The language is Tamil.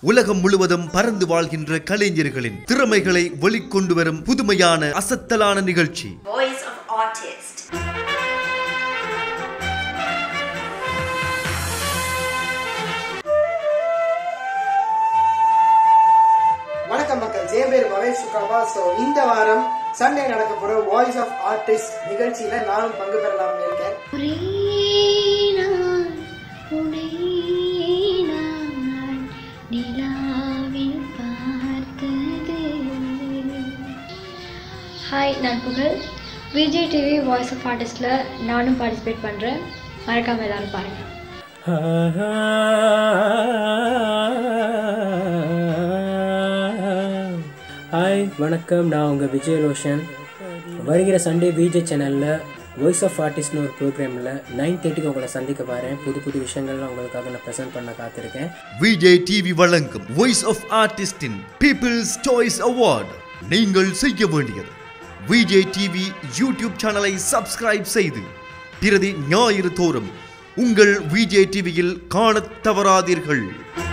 உலகம் முழுவதும் பறந்து வாழ்கின்ற கலைஞர்களின் திறமைகளை வெளிக்கொண்டு வரும் புதுமையான அசத்தலான நிகழ்ச்சி Voice of Artist. வணக்கம் மக்கள் என் பேர் மகேஷ் சுகாபா ஸோ இந்த வாரம் சண்டே நடக்க போற வாய்ஸ் ஆஃப் ஆர்டிஸ்ட் நிகழ்ச்சியில நானும் பங்கு பெறலாம்னு இருக்கேன் ஒரே நாள் உனை நான் நிலாவில் பார்த்தது ஹாய் நான் Pugazh Vijay TV voice of ஆர்டிஸ்டில் நானும் பார்ட்டிசிபேட் பண்ணுறேன் மறக்காமல் எல்லாரும் பாருங்கள் ஹாய் வணக்கம் நான் உங்கள் விஜய் ரோஷன் வருகிற சண்டே விஜய் சேனலில் வாய்ஸ் ஆஃப் ஆர்டிஸ்ட்னு ஒரு ப்ரோக்ராமில் நைன் தேர்ட்டிக்கு உங்களை சந்திக்க வரேன் புது புது விஷயங்கள்லாம் உங்களுக்காக நான் ப்ரெசென்ட் பண்ண காத்திருக்கேன் விஜய் டிவி வழங்கும் வாய்ஸ் ஆஃப் ஆர்டிஸ்டின் பீப்புள்ஸ் சாய்ஸ் அவார்ட் நீங்கள் செய்ய வேண்டியது விஜய் டிவி யூடியூப் சேனலை சப்ஸ்கிரைப் செய்து பிரதி ஞாயிறு தோறும் உங்கள் விஜய் டிவியில் காணத் தவறாதீர்கள்